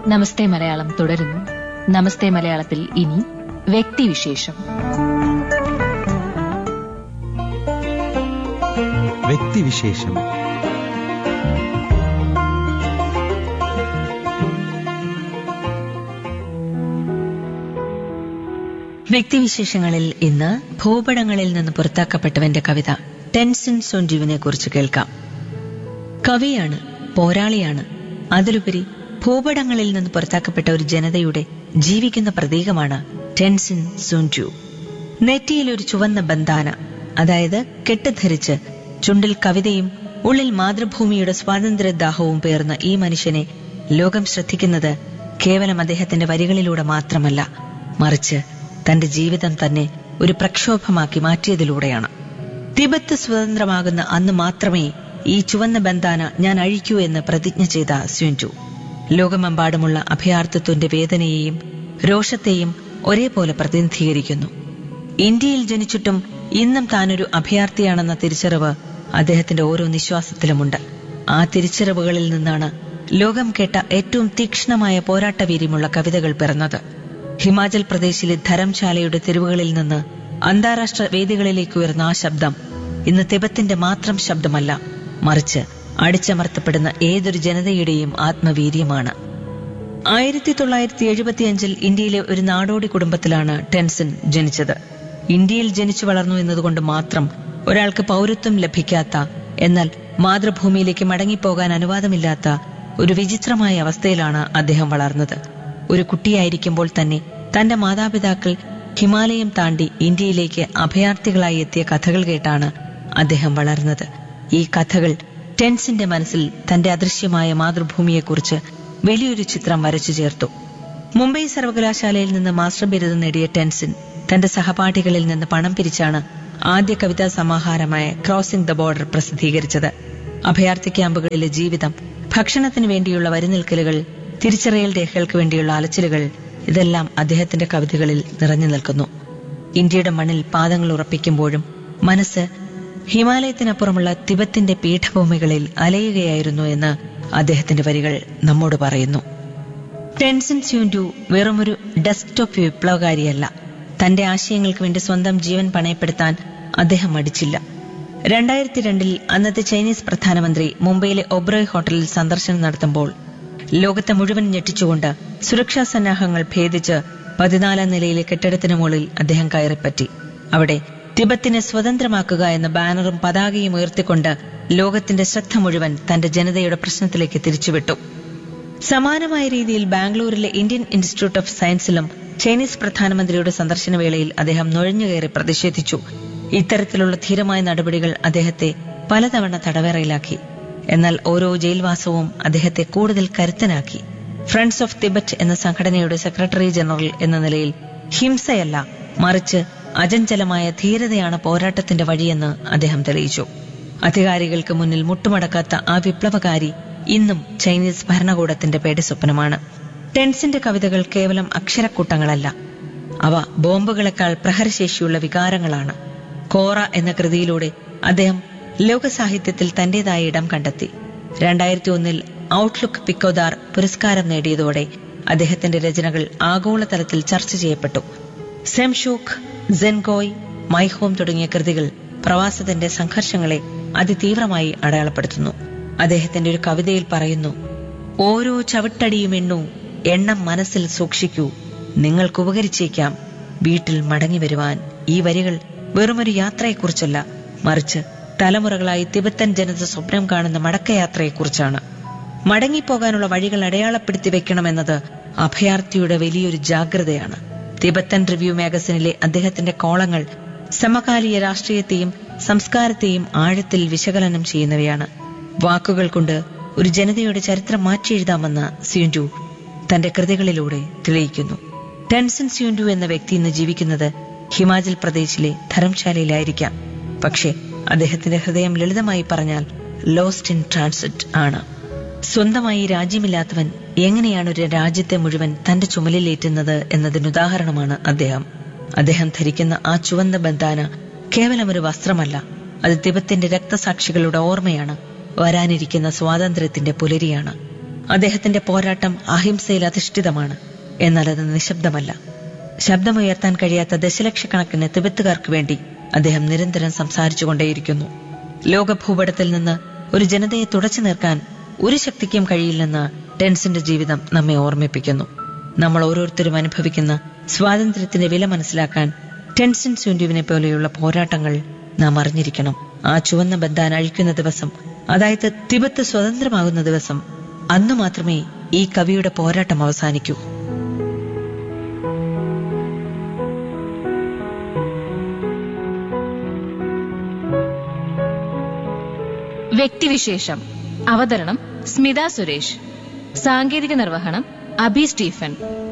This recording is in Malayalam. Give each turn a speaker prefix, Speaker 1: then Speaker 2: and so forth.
Speaker 1: നമസ്തേ മലയാളം തുടരുന്നു നമസ്തേ മലയാളത്തിൽ ഇനി വ്യക്തിവിശേഷം
Speaker 2: വ്യക്തിവിശേഷം
Speaker 3: വ്യക്തിവിശേഷങ്ങളിൽ ഇന്ന് ഭൂപടങ്ങളിൽ നിന്ന് പുറത്താക്കപ്പെട്ടവന്റെ കവിത ടെൻസിൻ സൊൻജുവിനെ കുറിച്ച് കേൾക്കാം കവിയാണ് പോരാളിയാണ് അതിലുപരി ഭൂപടങ്ങളിൽ നിന്ന് പുറത്താക്കപ്പെട്ട ഒരു ജനതയുടെ ജീവിക്കുന്ന പ്രതീകമാണ് ടെൻസിൻ സുൻജു നെറ്റിയിൽ ഒരു ചുവന്ന ബന്ധാന അതായത് കെട്ടുധരിച്ച് ചുണ്ടിൽ കവിതയും ഉള്ളിൽ മാതൃഭൂമിയുടെ സ്വാതന്ത്ര്യദാഹവും പേർന്ന ഈ മനുഷ്യനെ ലോകം ശ്രദ്ധിക്കുന്നത് കേവലം അദ്ദേഹത്തിന്റെ വരികളിലൂടെ മാത്രമല്ല മറിച്ച് തന്റെ ജീവിതം തന്നെ ഒരു പ്രക്ഷോഭമാക്കി മാറ്റിയതിലൂടെയാണ് തിബത്ത് സ്വതന്ത്രമാകുന്ന അന്ന് മാത്രമേ ഈ ചുവന്ന ബന്ധാന ഞാൻ അഴിക്കൂ എന്ന് പ്രതിജ്ഞ ചെയ്ത സ്യുൻജു ലോകമെമ്പാടുമുള്ള അഭയാർത്ഥിത്വന്റെ വേദനയെയും രോഷത്തെയും ഒരേപോലെ പ്രതിനിധീകരിക്കുന്നു ഇന്ത്യയിൽ ജനിച്ചിട്ടും ഇന്നും താനൊരു അഭയാർത്ഥിയാണെന്ന തിരിച്ചറിവ് അദ്ദേഹത്തിന്റെ ഓരോ നിശ്വാസത്തിലുമുണ്ട് ആ തിരിച്ചറിവുകളിൽ നിന്നാണ് ലോകം കേട്ട ഏറ്റവും തീക്ഷ്ണമായ പോരാട്ടവീര്യമുള്ള കവിതകൾ പിറന്നത് ഹിമാചൽ പ്രദേശിലെ ധരംശാലയുടെ തെരുവുകളിൽ നിന്ന് അന്താരാഷ്ട്ര വേദികളിലേക്ക് ഉയർന്ന ആ ശബ്ദം ഇന്ന് തിബത്തിന്റെ മാത്രം ശബ്ദമല്ല മറിച്ച് അടിച്ചമർത്തപ്പെടുന്ന ഏതൊരു ജനതയുടെയും ആത്മവീര്യമാണ് ആയിരത്തി തൊള്ളായിരത്തി എഴുപത്തിയഞ്ചിൽ ഇന്ത്യയിലെ ഒരു നാടോടി കുടുംബത്തിലാണ് ടെൻസൺ ജനിച്ചത് ഇന്ത്യയിൽ ജനിച്ചു വളർന്നു എന്നതുകൊണ്ട് മാത്രം ഒരാൾക്ക് പൗരത്വം ലഭിക്കാത്ത എന്നാൽ മാതൃഭൂമിയിലേക്ക് മടങ്ങിപ്പോകാൻ അനുവാദമില്ലാത്ത ഒരു വിചിത്രമായ അവസ്ഥയിലാണ് അദ്ദേഹം വളർന്നത് ഒരു കുട്ടിയായിരിക്കുമ്പോൾ തന്നെ തന്റെ മാതാപിതാക്കൾ ഹിമാലയം താണ്ടി ഇന്ത്യയിലേക്ക് അഭയാർത്ഥികളായി എത്തിയ കഥകൾ കേട്ടാണ് അദ്ദേഹം വളർന്നത് ഈ കഥകൾ ടെൻസിന്റെ മനസ്സിൽ തന്റെ അദൃശ്യമായ മാതൃഭൂമിയെക്കുറിച്ച് വലിയൊരു ചിത്രം വരച്ചു ചേർത്തു മുംബൈ സർവകലാശാലയിൽ നിന്ന് മാസ്റ്റർ ബിരുദം നേടിയ ടെൻസിൻ തന്റെ സഹപാഠികളിൽ നിന്ന് പണം പിരിച്ചാണ് ആദ്യ കവിതാ സമാഹാരമായ ക്രോസിംഗ് ദ ബോർഡർ പ്രസിദ്ധീകരിച്ചത് അഭയാർത്ഥി ക്യാമ്പുകളിലെ ജീവിതം ഭക്ഷണത്തിന് വേണ്ടിയുള്ള വരിനിൽക്കലുകൾ തിരിച്ചറിയൽ രേഖകൾക്ക് വേണ്ടിയുള്ള അലച്ചിലുകൾ ഇതെല്ലാം അദ്ദേഹത്തിന്റെ കവിതകളിൽ നിറഞ്ഞു നിൽക്കുന്നു ഇന്ത്യയുടെ മണ്ണിൽ പാദങ്ങൾ ഉറപ്പിക്കുമ്പോഴും മനസ്സ് ഹിമാലയത്തിനപ്പുറമുള്ള തിബത്തിന്റെ പീഠഭൂമികളിൽ അലയുകയായിരുന്നു എന്ന് അദ്ദേഹത്തിന്റെ വരികൾ നമ്മോട് പറയുന്നു ടെൻസൻ സ്യൂൻഡു വെറുമൊരു ഡെസ്ക്ടോപ്പ് വിപ്ലവകാരിയല്ല തന്റെ ആശയങ്ങൾക്ക് വേണ്ടി സ്വന്തം ജീവൻ പണയപ്പെടുത്താൻ അദ്ദേഹം മടിച്ചില്ല രണ്ടായിരത്തി രണ്ടിൽ അന്നത്തെ ചൈനീസ് പ്രധാനമന്ത്രി മുംബൈയിലെ ഒബ്രോയ് ഹോട്ടലിൽ സന്ദർശനം നടത്തുമ്പോൾ ലോകത്തെ മുഴുവൻ ഞെട്ടിച്ചുകൊണ്ട് സുരക്ഷാ സന്നാഹങ്ങൾ ഭേദിച്ച് പതിനാലാം നിലയിലെ കെട്ടിടത്തിന് മുകളിൽ അദ്ദേഹം കയറിപ്പറ്റി അവിടെ തിബത്തിനെ സ്വതന്ത്രമാക്കുക എന്ന ബാനറും പതാകയും ഉയർത്തിക്കൊണ്ട് ലോകത്തിന്റെ ശ്രദ്ധ മുഴുവൻ തന്റെ ജനതയുടെ പ്രശ്നത്തിലേക്ക് തിരിച്ചുവിട്ടു സമാനമായ രീതിയിൽ ബാംഗ്ലൂരിലെ ഇന്ത്യൻ ഇൻസ്റ്റിറ്റ്യൂട്ട് ഓഫ് സയൻസിലും ചൈനീസ് പ്രധാനമന്ത്രിയുടെ സന്ദർശന വേളയിൽ അദ്ദേഹം നുഴഞ്ഞുകയറി പ്രതിഷേധിച്ചു ഇത്തരത്തിലുള്ള ധീരമായ നടപടികൾ അദ്ദേഹത്തെ പലതവണ തടവറയിലാക്കി എന്നാൽ ഓരോ ജയിൽവാസവും അദ്ദേഹത്തെ കൂടുതൽ കരുത്തനാക്കി ഫ്രണ്ട്സ് ഓഫ് തിബറ്റ് എന്ന സംഘടനയുടെ സെക്രട്ടറി ജനറൽ എന്ന നിലയിൽ ഹിംസയല്ല മറിച്ച് അചഞ്ചലമായ ധീരതയാണ് പോരാട്ടത്തിന്റെ വഴിയെന്ന് അദ്ദേഹം തെളിയിച്ചു അധികാരികൾക്ക് മുന്നിൽ മുട്ടുമടക്കാത്ത ആ വിപ്ലവകാരി ഇന്നും ചൈനീസ് ഭരണകൂടത്തിന്റെ പേടിസ്വപ്നമാണ് ടെൻസിന്റെ കവിതകൾ കേവലം അക്ഷരക്കൂട്ടങ്ങളല്ല അവ ബോംബുകളെക്കാൾ പ്രഹരശേഷിയുള്ള വികാരങ്ങളാണ് കോറ എന്ന കൃതിയിലൂടെ അദ്ദേഹം ലോകസാഹിത്യത്തിൽ തന്റേതായ ഇടം കണ്ടെത്തി രണ്ടായിരത്തി ഒന്നിൽ ഔട്ട്ലുക്ക് പിക്കോദാർ പുരസ്കാരം നേടിയതോടെ അദ്ദേഹത്തിന്റെ രചനകൾ ആഗോളതലത്തിൽ ചർച്ച ചെയ്യപ്പെട്ടു സെംഷൂഖ് സെൻഗോയ് മൈഹോം തുടങ്ങിയ കൃതികൾ പ്രവാസത്തിന്റെ സംഘർഷങ്ങളെ അതിതീവ്രമായി അടയാളപ്പെടുത്തുന്നു അദ്ദേഹത്തിന്റെ ഒരു കവിതയിൽ പറയുന്നു ഓരോ ചവിട്ടടിയും എണ്ണു എണ്ണം മനസ്സിൽ സൂക്ഷിക്കൂ നിങ്ങൾക്ക് ഉപകരിച്ചേക്കാം വീട്ടിൽ മടങ്ങി വരുവാൻ ഈ വരികൾ വെറുമൊരു യാത്രയെക്കുറിച്ചല്ല മറിച്ച് തലമുറകളായി തിബത്തൻ ജനത സ്വപ്നം കാണുന്ന മടക്കയാത്രയെക്കുറിച്ചാണ് മടങ്ങിപ്പോകാനുള്ള വഴികൾ അടയാളപ്പെടുത്തി വെക്കണമെന്നത് അഭയാർത്ഥിയുടെ വലിയൊരു ജാഗ്രതയാണ് തിബത്തൻ റിവ്യൂ മാഗസിനിലെ അദ്ദേഹത്തിന്റെ കോളങ്ങൾ സമകാലീയ രാഷ്ട്രീയത്തെയും സംസ്കാരത്തെയും ആഴത്തിൽ വിശകലനം ചെയ്യുന്നവയാണ് വാക്കുകൾ കൊണ്ട് ഒരു ജനതയുടെ ചരിത്രം മാറ്റിയെഴുതാമെന്ന് സ്യൂൻഡു തന്റെ കൃതികളിലൂടെ തെളിയിക്കുന്നു ടെൻസൻ സ്യൂൻഡു എന്ന വ്യക്തി ഇന്ന് ജീവിക്കുന്നത് ഹിമാചൽ പ്രദേശിലെ ധർമ്മശാലയിലായിരിക്കാം പക്ഷേ അദ്ദേഹത്തിന്റെ ഹൃദയം ലളിതമായി പറഞ്ഞാൽ ലോസ്റ്റ് ഇൻ ട്രാൻസിറ്റ് ആണ് സ്വന്തമായി രാജ്യമില്ലാത്തവൻ എങ്ങനെയാണ് ഒരു രാജ്യത്തെ മുഴുവൻ തന്റെ ചുമലിലേറ്റുന്നത് എന്നതിനുദാഹരണമാണ് അദ്ദേഹം അദ്ദേഹം ധരിക്കുന്ന ആ ചുവന്ന ബന്ധാന കേവലം ഒരു വസ്ത്രമല്ല അത് തിബത്തിന്റെ രക്തസാക്ഷികളുടെ ഓർമ്മയാണ് വരാനിരിക്കുന്ന സ്വാതന്ത്ര്യത്തിന്റെ പുലരിയാണ് അദ്ദേഹത്തിന്റെ പോരാട്ടം അഹിംസയിൽ അധിഷ്ഠിതമാണ് എന്നാൽ അത് നിശബ്ദമല്ല ശബ്ദമുയർത്താൻ കഴിയാത്ത ദശലക്ഷക്കണക്കിന് തിബത്തുകാർക്ക് വേണ്ടി അദ്ദേഹം നിരന്തരം സംസാരിച്ചുകൊണ്ടേയിരിക്കുന്നു ലോകഭൂപടത്തിൽ നിന്ന് ഒരു ജനതയെ തുടച്ചു നിർക്കാൻ ഒരു ശക്തിക്കും കഴിയില്ലെന്ന് ടെൻസിന്റെ ജീവിതം നമ്മെ ഓർമ്മിപ്പിക്കുന്നു നമ്മൾ ഓരോരുത്തരും അനുഭവിക്കുന്ന സ്വാതന്ത്ര്യത്തിന്റെ വില മനസ്സിലാക്കാൻ ടെൻസിൻ സുൻഡുവിനെ പോലെയുള്ള പോരാട്ടങ്ങൾ നാം അറിഞ്ഞിരിക്കണം ആ ചുവന്ന ബന്ധാൻ അഴിക്കുന്ന ദിവസം അതായത് തിബത്ത് സ്വതന്ത്രമാകുന്ന ദിവസം അന്നു മാത്രമേ ഈ കവിയുടെ പോരാട്ടം അവസാനിക്കൂ
Speaker 1: വ്യക്തിവിശേഷം അവതരണം സ്മിത സുരേഷ് സാങ്കേതിക നിർവഹണം അബി സ്റ്റീഫൻ